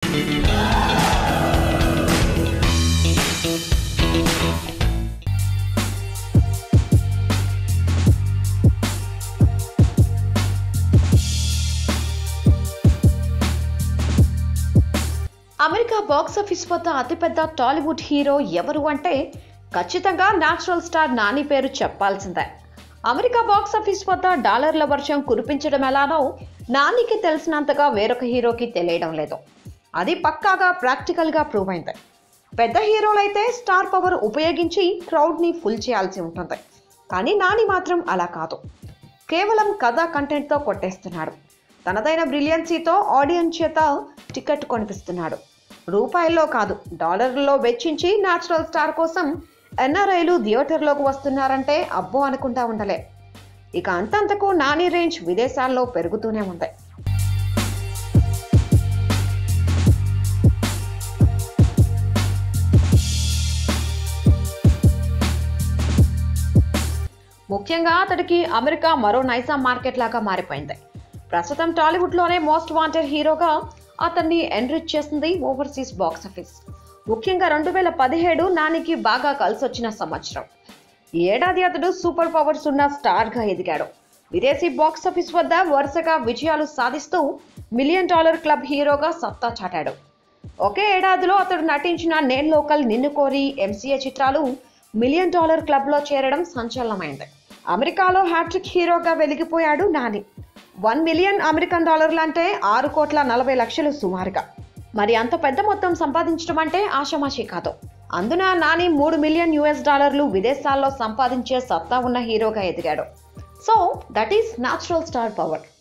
America box office వద్ద అతిపెద్ద Tollywood hero ఎవరు అంటే ఖచ్చితంగా న్యాచురల్ స్టార్ నాని పేరు చెప్పాల్సిందే అమెరికా బాక్సాఫీస్ వద్ద డాలర్ల వర్షం కురిపించడం ఎలానో నానికి తెలిసినంతగా వేరొక హీరోకి తెలియడం లేదు అది పక్కాగా ప్రాక్టికల్గా ప్రూవ్ అయింది పెద్ద హీరోలైతే స్టార్ పవర్ ఉపయోగించి క్రౌడ్ని ఫుల్ చేయాల్సి ఉంటుంది కానీ నాని మాత్రం అలా కాదు కేవలం కథా కంటెంట్తో కొట్టేస్తున్నాడు తనదైన బ్రిలియన్సీతో ఆడియన్స్ చేత టికెట్ కొనిపిస్తున్నాడు రూపాయల్లో కాదు డాలర్లలో వెచ్చించి న్యాచురల్ స్టార్ కోసం ఎన్ఆర్ఐలు థియేటర్లోకి వస్తున్నారంటే అబ్బో అనుకుంటా ఉండలే ఇక అంతంతకు నాని రేంజ్ విదేశాల్లో పెరుగుతూనే ఉంది ముఖ్యంగా అతడికి అమెరికా మరో నైజా మార్కెట్ లాగా మారిపోయింది ప్రస్తుతం టాలీవుడ్లోనే మోస్ట్ వాంటెడ్ హీరోగా అతన్ని ఎన్రిచ్ చేసింది ఓవర్సీస్ బాక్స్ ఆఫీస్ ముఖ్యంగా రెండు వేల పదిహేడు నానికి బాగా కలిసొచ్చిన సంవత్సరం ఈ ఏడాది అతడు సూపర్ పవర్స్ ఉన్న స్టార్గా ఎదిగాడు విదేశీ బాక్స్ ఆఫీస్ వద్ద వరుసగా విజయాలు సాధిస్తూ మిలియన్ డాలర్ క్లబ్ హీరోగా సత్తా చాటాడు ఒకే ఏడాదిలో అతడు నటించిన నేను లోకల్ నిన్ను కోరి ఎంసీఏ చిత్రాలు మిలియన్ డాలర్ క్లబ్లో చేరడం సంచలనమైంది అమెరికాలో హ్యాట్రిక్ హీరోగా వెలిగిపోయాడు నాని వన్ మిలియన్ అమెరికన్ డాలర్లు అంటే ఆరు కోట్ల నలభై లక్షలు సుమారుగా మరి అంత పెద్ద మొత్తం సంపాదించడం అంటే ఆషమాషి కాదు అందున నాని మూడు మిలియన్ యుఎస్ డాలర్లు విదేశాల్లో సంపాదించే సత్తా ఉన్న హీరోగా ఎదిగాడు so that is natural star power